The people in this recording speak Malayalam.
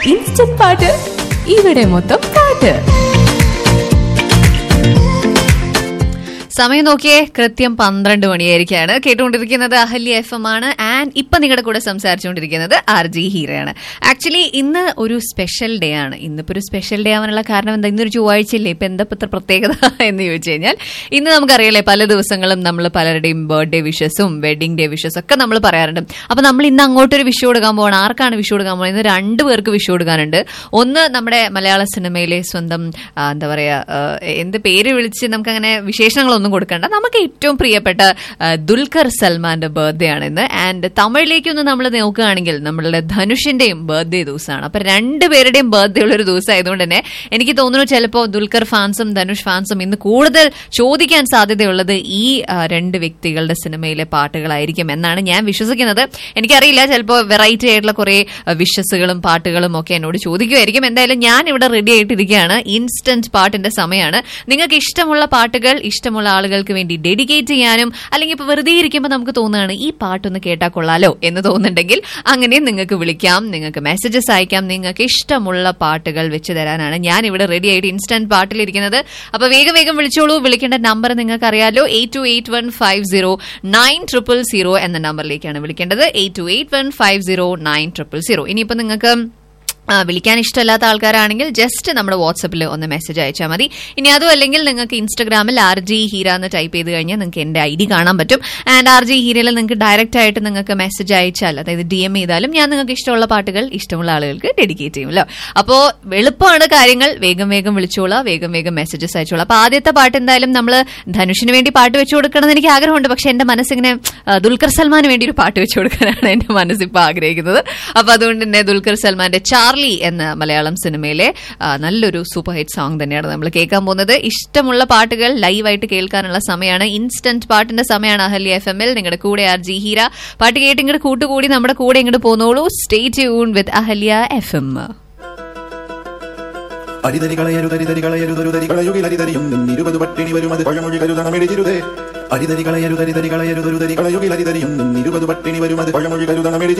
ഇൻസ്റ്റന്റ് പാട്ട് ഇവിടെ മൊത്തം പാട്ട് സമയം നോക്കിയേ കൃത്യം പന്ത്രണ്ട് മണിയായിരിക്കാണ് കേട്ടുകൊണ്ടിരിക്കുന്നത് അഹല്യ എഫ് എം ആണ് ആൻഡ് ഇപ്പൊ നിങ്ങളുടെ കൂടെ സംസാരിച്ചുകൊണ്ടിരിക്കുന്നത് ആർ ജി ഹീറയാണ് ആക്ച്വലി ഇന്ന് ഒരു സ്പെഷ്യൽ ഡേ ആണ് ഇന്നിപ്പോ ഒരു സ്പെഷ്യൽ ഡേ ആവാനുള്ള കാരണം എന്താ ഇന്നൊരു ചൊവ്വാഴ്ചയില്ലേ ഇപ്പൊ എന്താ ഇത്ര പ്രത്യേകത എന്ന് ചോദിച്ചു കഴിഞ്ഞാൽ ഇന്ന് നമുക്കറിയാലേ പല ദിവസങ്ങളും നമ്മൾ പലരുടെയും ബർത്ത്ഡേ വിഷസും വെഡിങ് ഡേ വിഷസ് ഒക്കെ നമ്മൾ പറയാറുണ്ട് അപ്പൊ നമ്മൾ ഇന്ന് അങ്ങോട്ടൊരു വിഷു കൊടുക്കാൻ പോകണം ആർക്കാണ് വിഷു കൊടുക്കാൻ പോകുന്നത് ഇന്ന് രണ്ടു പേർക്ക് വിഷു കൊടുക്കാനുണ്ട് ഒന്ന് നമ്മുടെ മലയാള സിനിമയിലെ സ്വന്തം ആ, എന്താ പറയാ ആ, എന്ത് പേര് വിളിച്ച് നമുക്ക് അങ്ങനെ വിശേഷങ്ങളൊന്നും കൊടുക്കണ്ട നമുക്ക് ഏറ്റവും പ്രിയപ്പെട്ട ആ, ദുൽഖർ സൽമാന്റെ ബർത്ത്ഡേ ആണ് ഇന്ന് ആൻഡ് തമിഴിലേക്കൊന്ന് നമ്മൾ നോക്കുകയാണെങ്കിൽ നമ്മളുടെ ധനുഷിന്റെയും ബർത്ത്ഡേ ദിവസമാണ് അപ്പൊ രണ്ടുപേരുടെയും ബർത്ത്ഡേ ഉള്ള ഒരു ദിവസം ആയതുകൊണ്ട് തന്നെ എനിക്ക് തോന്നുന്നു ചിലപ്പോൾ ദുൽഖർ ഫാൻസും ധനുഷ് ഫാൻസും ഇന്ന് കൂടുതൽ ചോദിക്കാൻ സാധ്യതയുള്ളത് ഈ ആ, രണ്ട് വ്യക്തികളുടെ സിനിമയിലെ പാട്ടുകളായിരിക്കും എന്നാണ് ഞാൻ വിശ്വസിക്കുന്നത് എനിക്കറിയില്ല ചിലപ്പോൾ വെറൈറ്റി ആയിട്ടുള്ള കുറെ വിഷസുകളും പാട്ടുകളും ഒക്കെ എന്നോട് ചോദിക്കുമായിരിക്കും എന്തായാലും ഞാൻ ഇവിടെ റെഡി ആയിട്ടിരിക്കുകയാണ് ഇൻസ്റ്റന്റ് പാട്ടിന്റെ സമയമാണ് നിങ്ങൾക്ക് ഇഷ്ടമുള്ള പാട്ടുകൾ ഇഷ്ടമുള്ള ആളുകൾക്ക് വേണ്ടി ഡെഡിക്കേറ്റ് ചെയ്യാനും അല്ലെങ്കിൽ ഇപ്പൊ വെറുതെ ഇരിക്കുമ്പോൾ നമുക്ക് തോന്നുകയാണ് ഈ പാട്ടൊന്ന് കേട്ടാൽ കൊള്ളാലോ എന്ന് തോന്നുന്നുണ്ടെങ്കിൽ അങ്ങനെ നിങ്ങൾക്ക് വിളിക്കാം നിങ്ങൾക്ക് മെസ്സേജസ് അയക്കാം നിങ്ങൾക്ക് ഇഷ്ടമുള്ള പാട്ടുകൾ വെച്ച് തരാനാണ് ഞാൻ ഇവിടെ റെഡി ആയിട്ട് ഇൻസ്റ്റന്റ് പാട്ടിലിരിക്കുന്നത് അപ്പൊ വേഗം വേഗം വിളിച്ചോളൂ വിളിക്കേണ്ട നമ്പർ നിങ്ങൾക്ക് അറിയാലോ eight two eight one five zero nine triple zero എന്ന നമ്പറിലേക്കാണ് വിളിക്കേണ്ടത് eight two eight one five zero nine triple zero ഇനിയിപ്പോ നിങ്ങൾക്ക് ആ, വിളിക്കാൻ ഇഷ്ടമല്ലാത്ത ആൾക്കാരാണെങ്കിൽ ജസ്റ്റ് നമ്മുടെ വാട്സപ്പിൽ ഒന്ന് മെസ്സേജ് അയച്ചാൽ മതി ഇനി അതും അല്ലെങ്കിൽ നിങ്ങൾക്ക് ഇൻസ്റ്റഗ്രാമിൽ ആർ ജി ഹീര എന്ന് ടൈപ്പ് ചെയ്ത് കഴിഞ്ഞാൽ നിങ്ങൾക്ക് എന്റെ ഐ ഡി കാണാൻ പറ്റും ആൻഡ് ആർ ജി ഹീരയിൽ നിങ്ങൾക്ക് ഡയറക്റ്റ് ആയിട്ട് നിങ്ങൾക്ക് മെസ്സേജ് അയച്ചാൽ അതായത് ഡി എം ചെയ്താലും ഞാൻ നിങ്ങൾക്ക് ഇഷ്ടമുള്ള പാട്ടുകൾ ഇഷ്ടമുള്ള ആളുകൾക്ക് ഡെഡിക്കേറ്റ് ചെയ്യുമല്ലോ അപ്പോൾ എളുപ്പമാണ് കാര്യങ്ങൾ വേഗം വേഗം വിളിച്ചോളാം വേഗം വേഗം മെസ്സേജസ് അയച്ചോളാം അപ്പൊ ആദ്യത്തെ പാട്ട് എന്തായാലും നമ്മൾ ധനുഷിന് വേണ്ടി പാട്ട് വെച്ചു കൊടുക്കണം എന്ന് എനിക്ക് ആഗ്രഹമുണ്ട് പക്ഷെ എന്റെ മനസ്സിങ്ങനെ ആ, ദുൽഖർ സൽമാന് വേണ്ടി ഒരു പാട്ട് വെച്ചു കൊടുക്കാനാണ് എന്റെ മനസ്സിപ്പോൾ ആഗ്രഹിക്കുന്നത് അപ്പൊ അതുകൊണ്ട് തന്നെ ദുൽഖർ സൽമാന്റെ ചാർലി എന്ന മലയാളം സിനിമയിലെ ആ, നല്ലൊരു സൂപ്പർ ഹിറ്റ് സോങ് തന്നെയാണ് നമ്മൾ കേൾക്കാൻ പോകുന്നത് ഇഷ്ടമുള്ള പാട്ടുകൾ ലൈവായിട്ട് കേൾക്കാനുള്ള സമയമാണ് ഇൻസ്റ്റന്റ് പാട്ടിന്റെ സമയമാണ് അഹല്യ എഫ് എമ്മിൽ നിങ്ങളുടെ കൂടെ ആർ ജി ഹീര പാട്ട് കേട്ട് ഇങ്ങോട്ട് കൂട്ടുകൂടി നമ്മുടെ കൂടെ ഇങ്ങോട്ട് പോന്നോളൂ stay tune with Ahalya F M അരിതരി കളയരുതരി തരി കളയരുതൊരുതരി കളയുകിൽ അരിതരിയും നിന്നിരുപത് പട്ടിണി വരും അത് പഴമൊഴി കരുതണമെഴുതിരുതേ അരിതരി കളയരുതരി തരി കളയരുതൊരുതരി കളയുകിൽ അരിതരിയും നിന്നിരുപത് പട്ടിണി വരും അത് പഴമൊഴി കരുതണമെഴുതി